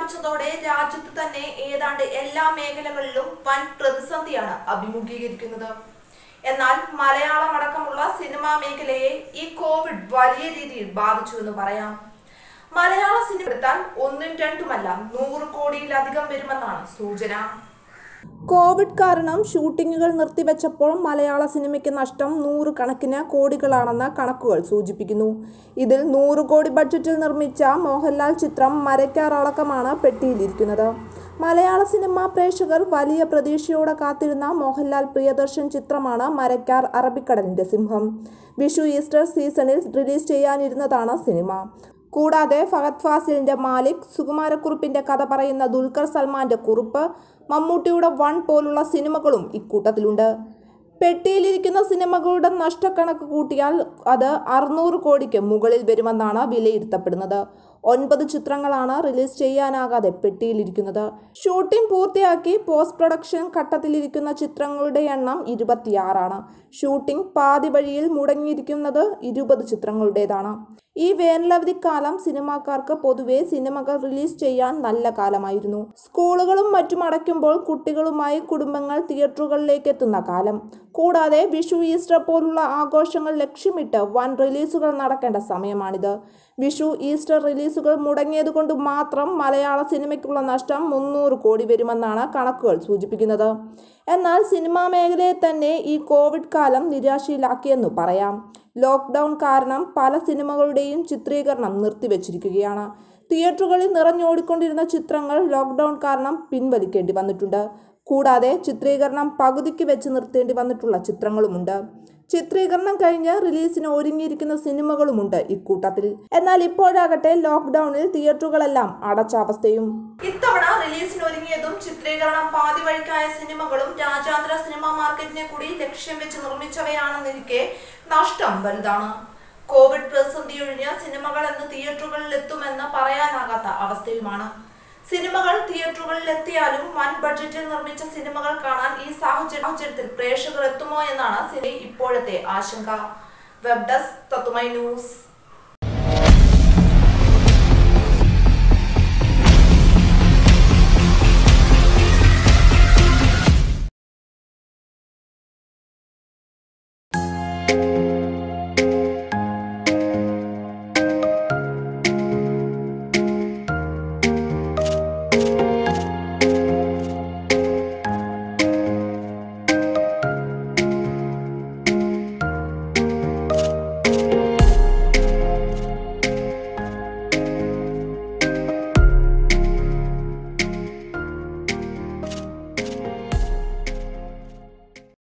വ്യാപിച്ചതോടെ രാജ്യത്ത് തന്നെ ഏതാണ്ട് എല്ലാ മേഖലകളിലും വൻ പ്രതിസന്ധിയാണ് അഭിമുഖീകരിക്കുന്നത് എന്നാൽ മലയാളം അടക്കമുള്ള സിനിമാ മേഖലയെ ഈ കോവിഡ് വലിയ രീതിയിൽ ബാധിച്ചു എന്ന് പറയാം മലയാള സിനിമ എടുത്താൽ ഒന്നും രണ്ടുമല്ല നൂറ് കോടിയിലധികം വരുമെന്നാണ് സൂചന കോവിഡ് കാരണം ഷൂട്ടിങ്ങുകൾ നിർത്തിവെച്ചപ്പോൾ മലയാള സിനിമയ്ക്ക് നഷ്ടം നൂറ് കണക്കിന് കോടികളാണെന്ന് കണക്കുകൾ സൂചിപ്പിക്കുന്നു ഇതിൽ നൂറ് കോടി ബഡ്ജറ്റിൽ നിർമ്മിച്ച മോഹൻലാൽ ചിത്രം മരക്കാറടക്കമാണ് പെട്ടിയിലിരിക്കുന്നത് മലയാള സിനിമ പ്രേക്ഷകർ വലിയ പ്രതീക്ഷയോടെ കാത്തിരുന്ന മോഹൻലാൽ പ്രിയദർശൻ ചിത്രമാണ് മരക്കാർ അറബിക്കടലിന്റെ സിംഹം വിഷു ഈസ്റ്റർ സീസണിൽ റിലീസ് ചെയ്യാനിരുന്നതാണ് സിനിമ കൂടാതെ ഫഹദ് ഫാസിലിന്റെ മാലിക് സുകുമാരക്കുറുപ്പിന്റെ കഥ പറയുന്ന ദുൽഖർ സൽമാന്റെ കുറുപ്പ് മമ്മൂട്ടിയുടെ വൺ പോലുള്ള സിനിമകളും ഇക്കൂട്ടത്തിലുണ്ട് പെട്ടിയിലിരിക്കുന്ന സിനിമകളുടെ നഷ്ടക്കണക്ക് കൂട്ടിയാൽ അത് അറുന്നൂറ് കോടിക്ക് മുകളിൽ വരുമെന്നാണ് വിലയിരുത്തപ്പെടുന്നത് ഒൻപത് ചിത്രങ്ങളാണ് റിലീസ് ചെയ്യാനാകാതെ പെട്ടിയിലിരിക്കുന്നത് ഷൂട്ടിംഗ് പൂർത്തിയാക്കി പോസ്റ്റ് പ്രൊഡക്ഷൻ ഘട്ടത്തിലിരിക്കുന്ന ചിത്രങ്ങളുടെ എണ്ണം ഇരുപത്തിയാറാണ് ഷൂട്ടിംഗ് പാതി വഴിയിൽ മുടങ്ങിയിരിക്കുന്നത് ഇരുപത് ചിത്രങ്ങളുടേതാണ് ഈ വേനലവധിക്കാലം സിനിമാക്കാർക്ക് പൊതുവെ സിനിമകൾ റിലീസ് ചെയ്യാൻ നല്ല കാലമായിരുന്നു സ്കൂളുകളും മറ്റും അടയ്ക്കുമ്പോൾ കുട്ടികളുമായി കുടുംബങ്ങൾ തിയേറ്ററുകളിലേക്ക് എത്തുന്ന കാലം കൂടാതെ വിഷു ഈസ്റ്റർ പോലുള്ള ആഘോഷങ്ങൾ ലക്ഷ്യമിട്ട് വൻ റിലീസുകൾ നടക്കേണ്ട സമയമാണിത് വിഷു ഈസ്റ്റർ റിലീസുകൾ മുടങ്ങിയതുകൊണ്ട് മാത്രം മലയാള സിനിമയ്ക്കുള്ള നഷ്ടം മുന്നൂറ് കോടി വരുമെന്നാണ് കണക്കുകൾ സൂചിപ്പിക്കുന്നത് എന്നാൽ സിനിമാ മേഖലയെ തന്നെ ഈ കോവിഡ് കാലം നിരാശയിലാക്കിയെന്നു പറയാം ലോക്ക്ഡൗൺ കാരണം പല സിനിമകളുടെയും ചിത്രീകരണം നിർത്തിവെച്ചിരിക്കുകയാണ് തിയേറ്ററുകളിൽ നിറഞ്ഞോടിക്കൊണ്ടിരുന്ന ചിത്രങ്ങൾ ലോക്ക്ഡൗൺ കാരണം പിൻവലിക്കേണ്ടി വന്നിട്ടുണ്ട് കൂടാതെ ചിത്രീകരണം പകുതിക്ക് വെച്ച് നിർത്തേണ്ടി വന്നിട്ടുള്ള ചിത്രങ്ങളുമുണ്ട് ചിത്രീകരണം കഴിഞ്ഞ് റിലീസിന് ഒരുങ്ങിയിരിക്കുന്ന സിനിമകളുമുണ്ട് ഇക്കൂട്ടത്തിൽ എന്നാൽ ഇപ്പോഴാകട്ടെ ലോക്ക്ഡൌണിൽ തിയേറ്ററുകളെല്ലാം അടച്ച അവസ്ഥയും ഇത്തവണ റിലീസിന് ഒരുങ്ങിയതും ചിത്രീകരണം പാതി വഴിക്കായ സിനിമകളും രാജ്യാന്തര സിനിമാ മാർക്കറ്റിനെ കൂടി ലക്ഷ്യം വെച്ച് നിർമ്മിച്ചവയാണെന്നിരിക്കെ നഷ്ടം വലുതാണ് കോവിഡ് പ്രതിസന്ധി ഒഴിഞ്ഞ് സിനിമകൾ എന്ന് തിയേറ്ററുകളിൽ എത്തുമെന്ന് പറയാനാകാത്ത അവസ്ഥയുമാണ് സിനിമകൾ തിയേറ്ററുകളിൽ എത്തിയാലും വൻ ബഡ്ജറ്റിൽ നിർമ്മിച്ച സിനിമകൾ കാണാൻ ഈ സാഹചര്യത്തിൽ പ്രേക്ഷകർ എത്തുമോ എന്നാണ് സിനി ഇപ്പോഴത്തെ ആശങ്ക വെബ് ഡെസ്ക് തത്തുമൈ ന്യൂസ്